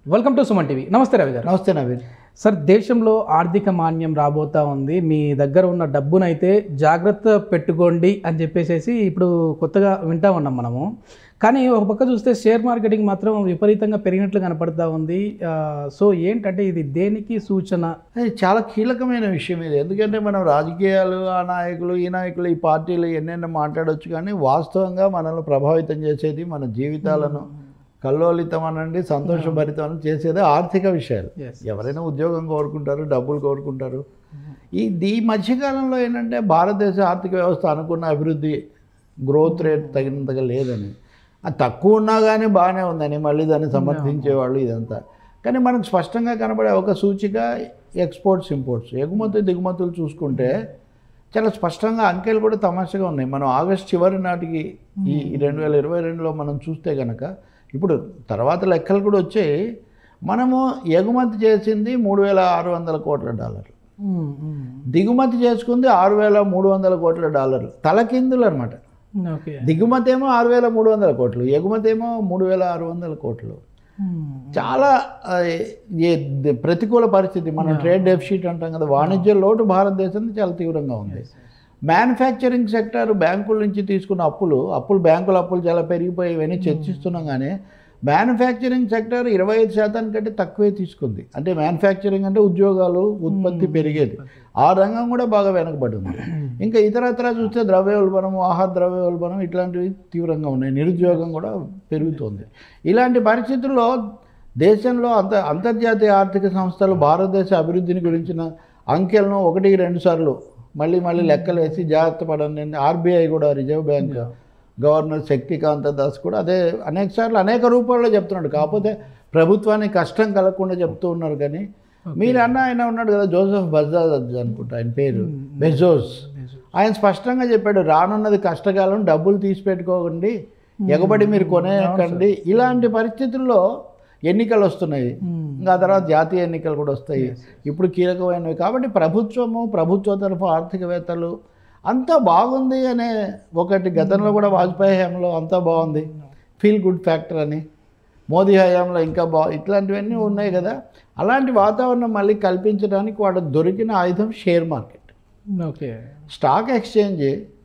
Welcome to Suman TV నమస్తే రవి గారు నమస్తే నవీన్ సార్ దేశంలో ఆర్థిక మాన్యం రాబోతా ఉంది మీ దగ్గర ఉన్న డబ్బునైతే జాగ్రత్త పెట్టుకోండి అని చెప్పేసి ఇప్పుడు కొత్తగా వింటా ఉన్నాం మనము కానీ ఒక పక్క చూస్తే షేర్ మార్కెటింగ్ మాత్రం విపరీతంగా పెరిగినట్లు కనపడతా ఉంది ఆ, సో ఏంటంటే ఇది దేనికి సూచన అది చాలా కీలకమైన విషయం ఇది ఎందుకంటే మనం రాజకీయాలు ఆ నాయకులు ఈ నాయకులు ఈ పార్టీలు ఎన్నెన్నో మాట్లాడవచ్చు కానీ వాస్తవంగా మనల్ని ప్రభావితం చేసేది మన జీవితాలను కల్లోలితం అనండి సంతోషభరితం అని చేసేది ఆర్థిక విషయాలు Yes. ఎవరైనా ఉద్యోగం కోరుకుంటారు డబ్బులు కోరుకుంటారు ఈ ఈ మధ్యకాలంలో ఏంటంటే భారతదేశ ఆర్థిక వ్యవస్థ అనుకున్న అభివృద్ధి గ్రోత్ రేట్ తగినంతగా లేదని అది తక్కువ ఉన్నా కానీ బాగానే ఉందని మళ్ళీ దాన్ని సమర్థించేవాళ్ళు ఇదంతా కానీ మనకు స్పష్టంగా కనబడే ఒక సూచిక ఎక్స్పోర్ట్స్ ఇంపోర్ట్స్ ఎగుమతి దిగుమతులు చూసుకుంటే చాలా స్పష్టంగా అంకెలు కూడా తమాషగా ఉన్నాయి మనం ఆగస్ట్ చివరి నాటికి ఈ రెండు వేల ఇరవై రెండులో మనం చూస్తే కనుక ఇప్పుడు తర్వాత లెక్కలు కూడా వచ్చాయి మనము ఎగుమతి చేసింది మూడు వేల ఆరు వందల కోట్ల డాలర్లు ఉమ్, ఉమ్. దిగుమతి చేసుకుంది ఆరు వేల మూడు వందల కోట్ల డాలర్లు తలకిందులు అనమాట ఓకే దిగుమతి ఏమో ఆరు వేల మూడు వందల కోట్లు ఎగుమతి ఏమో మూడు వేల ఆరు వందల కోట్లు ఉమ్, చాలా ఆ, ఏ ద- ప్రతికూల పరిస్థితి మనం ట్రేడ్ డెఫిసిట్ అంటాం కదా వాణిజ్య లోటు భారతదేశంలో చాలా తీవ్రంగా ఉంది మ్యానుఫ్యాక్చరింగ్ సెక్టర్ బ్యాంకుల నుంచి తీసుకున్న అప్పులు అప్పులు బ్యాంకుల అప్పులు చాలా పెరిగిపోయి ఇవన్నీ చర్చిస్తున్నాం కానీ మ్యానుఫ్యాక్చరింగ్ సెక్టర్ ఇరవై ఐదు శాతానికి కంటే తక్కువే తీసుకుంది అంటే మ్యానుఫ్యాక్చరింగ్ అంటే ఉద్యోగాలు ఉత్పత్తి పెరిగేది ఆ రంగం కూడా బాగా వెనకబడి ఉంది ఇంకా ఇతరత్రా చూస్తే ద్రవ్యోల్బణం ఆహార ద్రవ్యోల్బణం ఇట్లాంటివి తీవ్రంగా ఉన్నాయి నిరుద్యోగం కూడా పెరుగుతుంది ఇలాంటి పరిస్థితుల్లో దేశంలో అంత అంతర్జాతీయ ఆర్థిక సంస్థలు భారతదేశ అభివృద్ధిని గురించిన అంకెలను ఒకటికి రెండు సార్లు మళ్ళీ మళ్ళీ లెక్కలు వేసి జాగ్రత్త పడండి ఆర్బీఐ కూడా reserve bank governor Shaktikanta Das కూడా అదే అనేక సార్లు అనేక రూపాల్లో చెప్తున్నాడు కాకపోతే ప్రభుత్వానికి కష్టం కలగకుండా చెప్తూ ఉన్నారు కానీ మీరు అన్న ఆయన ఉన్నాడు కదా జోసెఫ్ బజాజ్ అనుకుంటా ఆయన పేరు బెజోస్ ఆయన స్పష్టంగా చెప్పాడు రానున్నది కష్టకాలం డబ్బులు తీసి పెట్టుకోకండి ఎగబడి మీరు కొనేయకండి ఇలాంటి పరిస్థితుల్లో ఎన్నికలు వస్తున్నాయి ఇంకా ఆ తర్వాత జాతీయ ఎన్నికలు కూడా వస్తాయి ఇప్పుడు కీలకమైనవి కాబట్టి ప్రభుత్వము ప్రభుత్వ తరఫు ఆర్థికవేత్తలు అంతా బాగుంది అనే ఒకటి గతంలో కూడా వాజ్పేయి హయాంలో అంతా బాగుంది ఫీల్ గుడ్ ఫ్యాక్టర్ అని మోదీ హయాంలో ఇంకా బా ఇట్లాంటివన్నీ ఉన్నాయి కదా అలాంటి వాతావరణం మళ్ళీ కల్పించడానికి వాళ్ళకి దొరికిన ఆయుధం share market okay stock exchange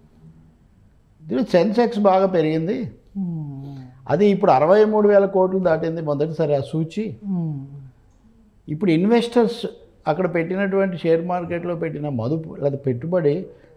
ఇది సెన్సెక్స్ బాగా పెరిగింది ఉమ్, అది ఇప్పుడు అరవై మూడు వేల కోట్లు దాటింది మొదటిసారి ఆ సూచి ఉమ్, ఇప్పుడు ఇన్వెస్టర్స్ అక్కడ పెట్టినటువంటి షేర్ మార్కెట్లో పెట్టిన మదుపు లేదా పెట్టుబడి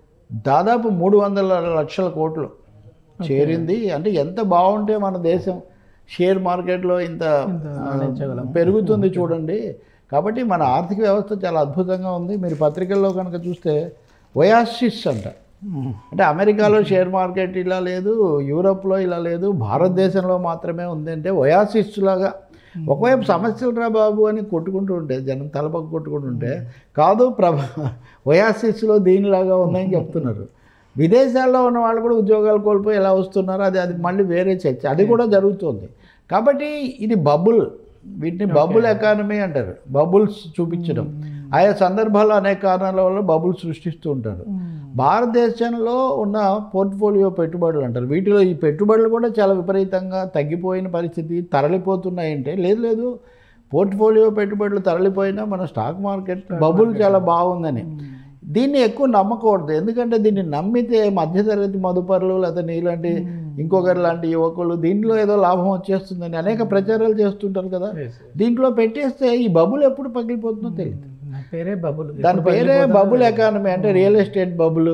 దాదాపు మూడు వందల లక్షల కోట్లు చేరింది అంటే ఎంత బాగుంటే మన దేశం షేర్ మార్కెట్లో ఇంత ఇంత ఆ, రాణించగలం. పెరుగుతుంది చూడండి కాబట్టి మన ఆర్థిక వ్యవస్థ చాలా అద్భుతంగా ఉంది మీరు పత్రికల్లో కనుక చూస్తే ఒయాసిస్ అంట ఉమ్, అంటే అమెరికాలో షేర్ మార్కెట్ ఇలా లేదు యూరోప్లో ఇలా లేదు భారతదేశంలో మాత్రమే ఉంది అంటే ఒయాసిస్ లాగా ఒకవైపు సమస్యలు రా బాబు అని కొట్టుకుంటూ ఉంటే జనం తలపక్క కొట్టుకుంటుంటే కాదు ప్రభ ఒయాసిస్లో దీనిలాగా ఉందని చెప్తున్నారు విదేశాల్లో ఉన్న వాళ్ళు కూడా ఉద్యోగాలు కోల్పోయి ఎలా వస్తున్నారు అది అది మళ్ళీ వేరే చర్చ అది కూడా జరుగుతుంది కాబట్టి ఇది బబుల్ వీటిని బబుల్ ఎకానమీ అంటారు బబుల్స్ చూపించడం ఆయా సందర్భాల్లో అనేక కారణాల వల్ల బబుల్ సృష్టిస్తూ ఉంటారు భారతదేశంలో ఉన్న పోర్ట్ఫోలియో పెట్టుబడులు అంటారు వీటిలో ఈ పెట్టుబడులు కూడా చాలా విపరీతంగా తగ్గిపోయిన పరిస్థితి తరలిపోతున్నాయంటే లేదు లేదు పోర్ట్ఫోలియో పెట్టుబడులు తరలిపోయినా మన స్టాక్ మార్కెట్ బబుల్ చాలా బాగుందని దీన్ని ఎక్కువ నమ్మకూడదు ఎందుకంటే దీన్ని నమ్మితే మధ్యతరగతి మదుపరులు లేదా నీలాంటి ఇంకొకరు లాంటి యువకులు దీంట్లో ఏదో లాభం వచ్చేస్తుందని అనేక ప్రచారాలు చేస్తుంటారు కదా yes. దీంట్లో పెట్టేస్తే ఈ బబుల్ ఎప్పుడు పగిలిపోతుందో తెలియదు నా పేరే బబుల్ దాని పేరే బబుల్ ఎకానమీ అంటే real estate bubble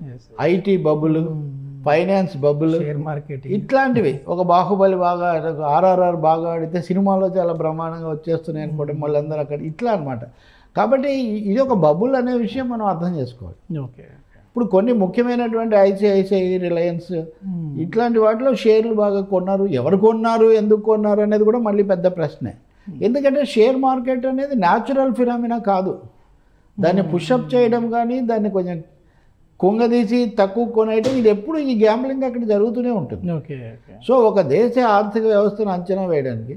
IT bubble finance bubble share market ఇట్లాంటివి ఒక బాహుబలి బాగా ఆర్ఆర్ఆర్ బాగా ఆడితే సినిమాలో చాలా బ్రహ్మాండంగా వచ్చేస్తున్నాయి అనుకోవడం మళ్ళీ అందరూ అక్కడ ఇట్లా అనమాట కాబట్టి ఇది ఒక బబుల్ అనే విషయం మనం అర్థం చేసుకోవాలి ఓకే ఇప్పుడు కొన్ని ముఖ్యమైనటువంటి ఐసిఐసిఐ రిలయన్స్ ఇట్లాంటి వాటిలో షేర్లు బాగా కొన్నారు ఎవరు కొన్నారు ఎందుకు కొన్నారు అనేది కూడా మళ్ళీ పెద్ద ప్రశ్నే ఎందుకంటే షేర్ మార్కెట్ అనేది న్యాచురల్ ఫినామినా కాదు దాన్ని పుషప్ చేయడం కానీ దాన్ని కొంచెం కుంగదీసి తక్కువ కొనేయడం ఇది ఎప్పుడు ఈ గ్యాంబ్లింగ్ అక్కడ జరుగుతూనే ఉంటుంది ఓకే ఓకే సో ఒక దేశ ఆర్థిక వ్యవస్థను అంచనా వేయడానికి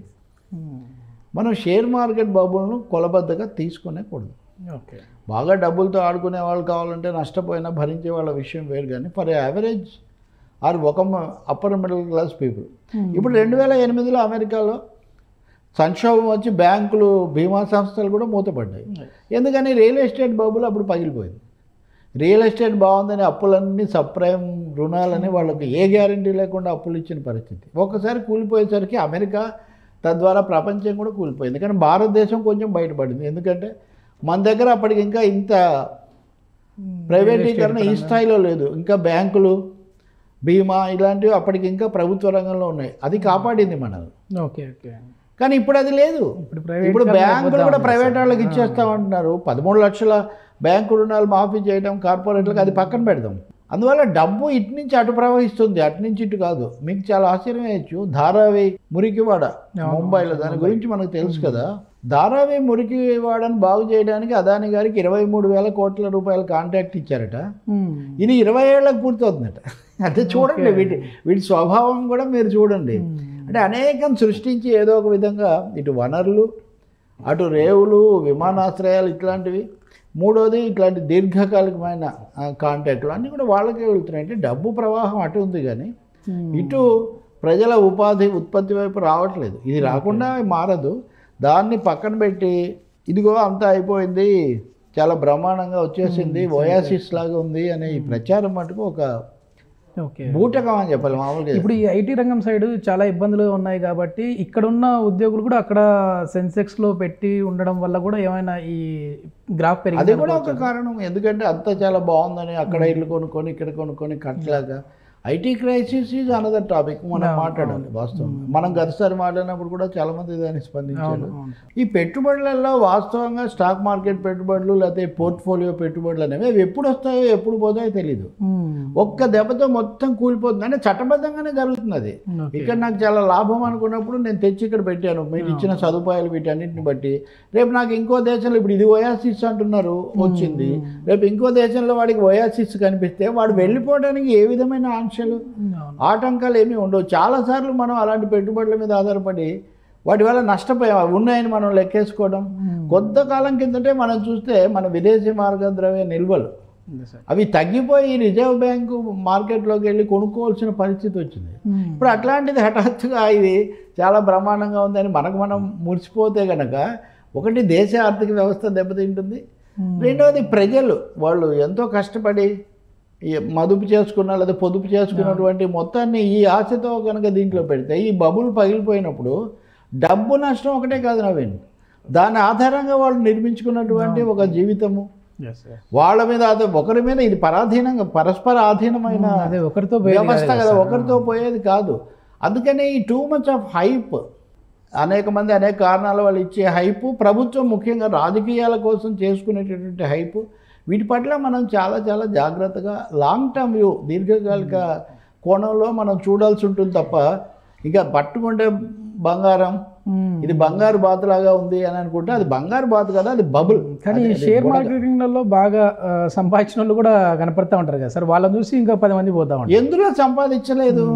మనం షేర్ మార్కెట్ బబుల్ను కొలబద్దగా తీసుకునేకూడదు ఓకే బాగా డబ్బులతో ఆడుకునే వాళ్ళు కావాలంటే నష్టపోయినా భరించే వాళ్ళ విషయం వేరు కానీ ఫర్ యావరేజ్ ఆర్ ఒక అప్పర్ మిడిల్ క్లాస్ పీపుల్ ఇప్పుడు రెండు వేల ఎనిమిదిలో అమెరికాలో సంక్షోభం వచ్చి బ్యాంకులు బీమా సంస్థలు కూడా మూతపడ్డాయి ఎందుకని రియల్ ఎస్టేట్ బబుల్ అప్పుడు పగిలిపోయింది రియల్ ఎస్టేట్ బాగుందని అప్పులన్నీ సప్రైమ్ రుణాలని వాళ్ళకి ఏ గ్యారంటీ లేకుండా అప్పులు ఇచ్చిన పరిస్థితి ఒక్కసారి కూలిపోయేసరికి అమెరికా తద్వారా ప్రపంచం కూడా కూలిపోయింది కానీ భారతదేశం కొంచెం బయటపడింది ఎందుకంటే మన దగ్గర అప్పటికి ఇంకా ఇంత ప్రైవేటీకరణ ఈ స్థాయిలో లేదు ఇంకా బ్యాంకులు బీమా ఇలాంటివి అప్పటికి ఇంకా ప్రభుత్వ రంగంలో ఉన్నాయి అది కాపాడింది మనల్ని ఓకే ఓకే కానీ ఇప్పుడు అది లేదు ఇప్పుడు ప్రైవేట్ ఇప్పుడు బ్యాంకులు కూడా ప్రైవేట్ వాళ్ళకి ఇచ్చేస్తామంటున్నారు పదమూడు లక్షల బ్యాంకు రుణాలు మాఫీ చేయడం కార్పొరేట్లకు అది పక్కన పెడదాం అందువల్ల డబ్బు ఇటు నుంచి అటు ప్రవహిస్తుంది అటు నుంచి ఇటు కాదు మీకు చాలా ఆశ్చర్యం వేయచ్చు ధారావి మురికివాడ ముంబైలో దాని గురించి మనకు తెలుసు కదా ధారావి మురికివాడని బాగు చేయడానికి అదాని గారికి ఇరవై మూడు వేల కోట్ల రూపాయల కాంట్రాక్ట్ ఇచ్చారట ఇది ఇరవై ఏళ్ళకి పూర్తవుతుందట అంటే చూడండి వీటి వీటి స్వభావం కూడా మీరు చూడండి అంటే అనేకం సృష్టించి ఏదో ఒక విధంగా ఇటు వనరులు అటు రేవులు విమానాశ్రయాలు ఇట్లాంటివి మూడోది ఇట్లాంటి దీర్ఘకాలికమైన కాంటాక్ట్లు అన్నీ కూడా వాళ్ళకే వెళ్తున్నాయి అంటే డబ్బు ప్రవాహం అటు ఉంది కానీ ఇటు ప్రజల ఉపాధి ఉత్పత్తి వైపు రావట్లేదు ఇది రాకుండా మారదు దాన్ని పక్కన పెట్టి ఇదిగో అంతా అయిపోయింది చాలా బ్రహ్మాండంగా వచ్చేసింది ఓయాసిస్ లాగా ఉంది అనే ఈ ప్రచారం మటుకు ఒక ఓకే బూటకం అని చెప్పాలి మామూలుగా ఇప్పుడు ఈ ఐటీ రంగం సైడ్ చాలా ఇబ్బందులు ఉన్నాయి కాబట్టి ఇక్కడ ఉన్న ఉద్యోగులు కూడా అక్కడ సెన్సెక్స్ లో పెట్టి ఉండడం వల్ల కూడా ఏమైనా ఈ గ్రాఫ్ అది పెరిగింది కూడా ఒక కారణం ఎందుకంటే అంతా చాలా బాగుందని అక్కడ ఇల్లు కొనుక్కొని ఇక్కడ కొనుక్కొని కట్టలాగా IT crisis is another topic మనం మాట్లాడాలి వాస్తవం మనం గతసారి మాట్లాడినప్పుడు కూడా చాలా మంది దాన్ని స్పందించారు ఈ పెట్టుబడులలో వాస్తవంగా స్టాక్ మార్కెట్ పెట్టుబడులు లేకపోతే పోర్ట్ఫోలియో పెట్టుబడులు అనేవి అవి ఎప్పుడు వస్తాయో ఎప్పుడు పోతాయో తెలీదు ఒక్క దెబ్బతో మొత్తం కూలిపోతుంది అంటే చట్టబద్ధంగానే జరుగుతుంది అది ఇక్కడ నాకు చాలా లాభం అనుకున్నప్పుడు నేను తెచ్చి ఇక్కడ పెట్టాను మీరు ఇచ్చిన సదుపాయాలు వీటన్నిటిని బట్టి రేపు నాకు ఇంకో దేశంలో ఇప్పుడు ఇది ఓయాసిస్ అంటున్నారు వచ్చింది రేపు ఇంకో దేశంలో వాడికి ఓయాసిస్ కనిపిస్తే వాడు వెళ్ళిపోవడానికి ఏ విధమైన ఆంక్షలు ఆటంకాలు ఏమీ ఉండవు చాలాసార్లు మనం అలాంటి పెట్టుబడుల మీద ఆధారపడి వాటి వల్ల నష్టపోయాం అవి ఉన్నాయని మనం లెక్కేసుకోవడం కొద్ది కాలం కిందటే మనం చూస్తే మన విదేశీ మార్గద్రవ్య నిల్వలు అవి తగ్గిపోయి రిజర్వ్ బ్యాంకు మార్కెట్లోకి వెళ్ళి కొనుక్కోవాల్సిన పరిస్థితి వచ్చింది ఇప్పుడు అట్లాంటిది హఠాత్తుగా ఇది చాలా బ్రహ్మాండంగా ఉందని మనకు మనం మురిసిపోతే గనక ఒకటి దేశ ఆర్థిక వ్యవస్థ దెబ్బతింటుంది రెండవది ప్రజలు వాళ్ళు ఎంతో కష్టపడి ఈ మదుపు చేసుకున్న లేదా పొదుపు చేసుకున్నటువంటి మొత్తాన్ని ఈ ఆశతో కనుక దీంట్లో పెడితే ఈ బబుల్ పగిలిపోయినప్పుడు డబ్బు నష్టం ఒకటే కాదు నవీన్ దాని ఆధారంగా వాళ్ళు నిర్మించుకున్నటువంటి ఒక జీవితము వాళ్ళ మీద అదే ఒకరి మీద ఇది పరాధీనంగా పరస్పర ఆధీనమైన అదే ఒకరితో పోయేది వ్యవస్థ కదా ఒకరితో పోయేది కాదు అందుకని ఈ టూ మచ్ ఆఫ్ హైప్ అనేక మంది అనేక కారణాల వాళ్ళు ఇచ్చే హైపు ప్రభుత్వం ముఖ్యంగా రాజకీయాల కోసం చేసుకునేటటువంటి హైపు వీటి పట్ల మనం చాలా చాలా జాగ్రత్తగా లాంగ్ టర్మ్ వ్యూ దీర్ఘకాలిక కోణంలో మనం చూడాల్సి ఉంటుంది తప్ప ఇక పట్టుకుంటే బంగారం మ్మ్. ఇది బంగారు బాతులాగా ఉంది అని అనుకుంటే అది బంగారు బాతు కదా అది బబుల్ కానీ ఈ షేర్ మార్కెటింగ్లలో బాగా ఆ, సంపాదించిన వాళ్ళు కూడా కనపడతా ఉంటారు కదా సార్ వాళ్ళని చూసి ఇంకా పది మంది పోతా ఉంటారు ఎందులో సంపాదించలేదు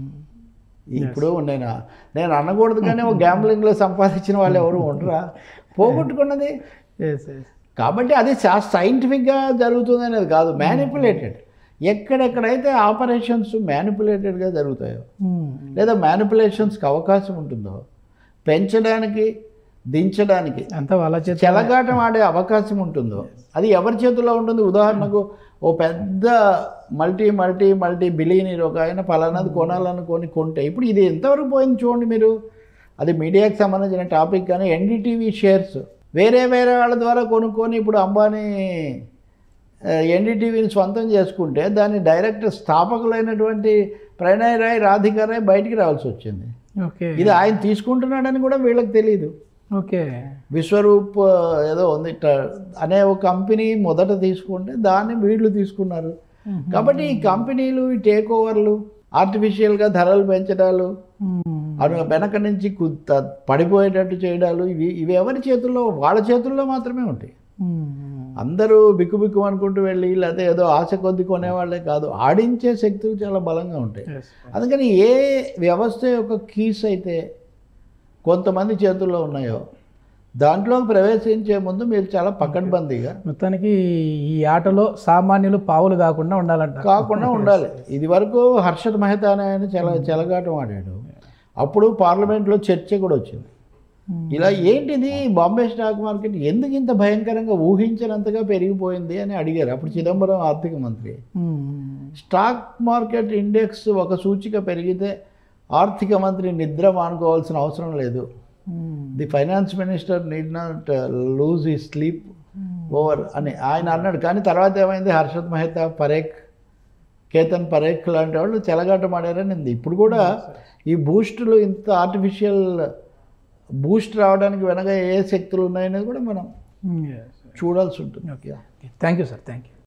ఇప్పుడు నేను నేను అనకూడదు కానీ ఒక గ్యాంబ్లింగ్లో సంపాదించిన వాళ్ళు ఎవరు ఉండరా పోగొట్టుకున్నది Yes, yes. కాబట్టి అది సైంటిఫిక్గా జరుగుతుంది అనేది కాదు మ్యానిపులేటెడ్ ఎక్కడెక్కడైతే ఆపరేషన్స్ మ్యానిపులేటెడ్గా జరుగుతాయో మ్మ్. లేదా మ్యానిపులేషన్స్కి అవకాశం ఉంటుందో పెంచడానికి దించడానికి అంతా వాళ్ళ చేత చెలగాటం ఆడే అవకాశం ఉంటుందో అది ఎవరి చేతిలో ఉంటుంది ఉదాహరణకు ఓ పెద్ద మల్టీ మల్టీ మల్టీ బిలియనీర్ ఒక ఆయన పలానాది కొనాలనుకొని కొంటే ఇప్పుడు ఇది ఎంతవరకు పోయింది చూడండి మీరు అది మీడియాకి సంబంధించిన టాపిక్ కానీ ఎన్డీటీవీ షేర్స్ వేరే వేరే వాళ్ళ ద్వారా కొనుక్కొని ఇప్పుడు అంబానీ ఎన్డీటీవీని సొంతం చేసుకుంటే దాని డైరెక్ట్ స్థాపకులైనటువంటి ప్రణయ్ రాయ్ రాధికా రాయ్ బయటికి రావాల్సి వచ్చింది ఓకే ఇది ఆయన తీసుకుంటున్నాడని కూడా వీళ్ళకి తెలియదు ఓకే విశ్వరూప్ ఏదో ఉంది ఇట్ట అనే ఒక కంపెనీ మొదట తీసుకుంటే దాన్ని వీళ్ళు తీసుకున్నారు కాబట్టి ఈ కంపెనీలు ఈ టేక్ ఓవర్లు ఆర్టిఫిషియల్గా ధరలు పెంచడాలు మ్మ్. అను వెనక నుంచి కు- త- పడిపోయేటట్టు చేయడాలు ఇవి ఇవి ఎవరి చేతుల్లో వాళ్ళ చేతుల్లో మాత్రమే ఉంటాయి మ్మ్. అందరూ బిక్కు బిక్కు అనుకుంటూ వెళ్ళి లేకపోతే ఏదో ఆశ కొద్ది కొనేవాళ్ళే కాదు ఆడించే శక్తులు చాలా బలంగా ఉంటాయి Yes. అందుకని ఏ వ్యవస్థ యొక్క కీస్ అయితే కొంతమంది చేతుల్లో ఉన్నాయో దాంట్లోకి ప్రవేశించే ముందు మీరు చాలా పకడ్బందీగా మొత్తానికి ఈ ఆటలో సామాన్యులు పావులు కాకుండా ఉండాలంట కాకుండా ఉండాలి ఇది వరకు హర్షద్ మెహతా అనే ఆయన చాలా చెలగాటం ఆడాడు అప్పుడు పార్లమెంట్లో చర్చ కూడా వచ్చింది ఇలా ఏంటిది బాంబే స్టాక్ మార్కెట్ ఎందుకు ఇంత భయంకరంగా ఊహించినంతగా పెరిగిపోయింది అని అడిగారు అప్పుడు చిదంబరం ఆర్థిక మంత్రి స్టాక్ మార్కెట్ ఇండెక్స్ ఒక సూచిక పెరిగితే ఆర్థిక మంత్రి నిద్ర మానుకోవాల్సిన అవసరం లేదు the finance minister need not lose ఈ స్లీప్ ఓవర్ అని ఆయన అన్నాడు కానీ తర్వాత ఏమైంది హర్షద్ మెహతా పరేఖ్ కేతన్ పరేఖ్ లాంటి వాళ్ళు చెలగాటమాడారని ఉంది ఇప్పుడు కూడా ఈ బూస్టులు ఇంత ఆర్టిఫిషియల్ బూస్ట్ రావడానికి వెనక ఏ శక్తులు ఉన్నాయనేది కూడా మనం చూడాల్సి ఉంటుంది thank you sir thank you